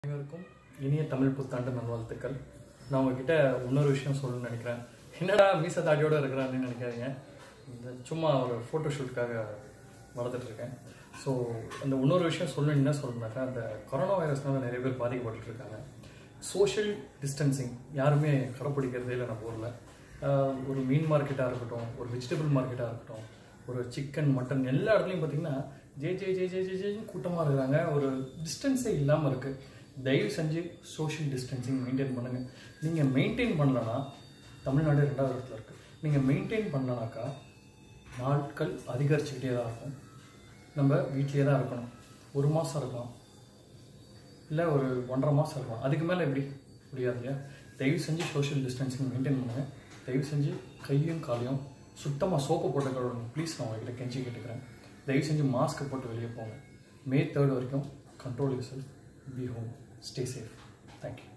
அனைவருக்கும் இனிய தமிழ் புத்தாண்டு நல்வாழ்த்துக்கள் நான் உங்ககிட்ட இன்னொரு விஷயம் சொல்லணும்னு நினைக்கிறேன் என்னடா மீச தாடியோட இருக்கிறான்னு நினைக்காதீங்க இந்த சும்மா ஒரு ஃபோட்டோ ஷூட்டுக்காக வளர்த்துட்டு இருக்கேன் ஸோ அந்த இன்னொரு விஷயம் சொல்லணும் என்ன சொல்லணும்னாக்கா அந்த கொரோனா வைரஸ்னால நிறைய பேர் பாதிக்கப்பட்டு இருக்காங்க சோஷியல் டிஸ்டன்சிங் யாருமே கடைப்பிடிக்கிறதே இல்லை நம்ம ஊரில் ஒரு மீன் மார்க்கெட்டாக இருக்கட்டும் ஒரு வெஜிடபிள் மார்க்கெட்டாக இருக்கட்டும் ஒரு சிக்கன் மட்டன் எல்லா இடத்துலையும் பார்த்தீங்கன்னா J J J J J ஜேன்னு கூட்டமாக இருக்கிறாங்க ஒரு டிஸ்டன்ஸே இல்லாமல் இருக்குது தயவு செஞ்சு சோஷியல் டிஸ்டன்சிங் மெயின்டைன் பண்ணுங்கள் நீங்கள் மெயின்டைன் பண்ணலன்னா தமிழ்நாடு ரெண்டாவது இடத்துல இருக்குது நீங்கள் மெயின்டைன் பண்ணலனாக்கா நாட்கள் அதிகரிச்சுக்கிட்டே தான் இருக்கும் நம்ம வீட்லேயே தான் இருக்கணும் ஒரு மாதம் இருக்கலாம் இல்லை ஒரு ஒன்றரை மாதம் இருக்கலாம் அதுக்கு மேலே எப்படி முடியாது இல்லையா தயவு செஞ்சு சோஷியல் டிஸ்டன்சிங் மெயின்டைன் பண்ணுங்கள் தயவு செஞ்சு கையும் காலையும் சுத்தமாக சோப்பு போட்டு கழுவணும் ப்ளீஸ் நான் உங்ககிட்ட கெஞ்சி கேட்டுக்கிறேன் தயவு செஞ்சு மாஸ்க் போட்டு வெளியே போங்க மே தேர்ட் வரைக்கும் control yourself be home stay safe thank you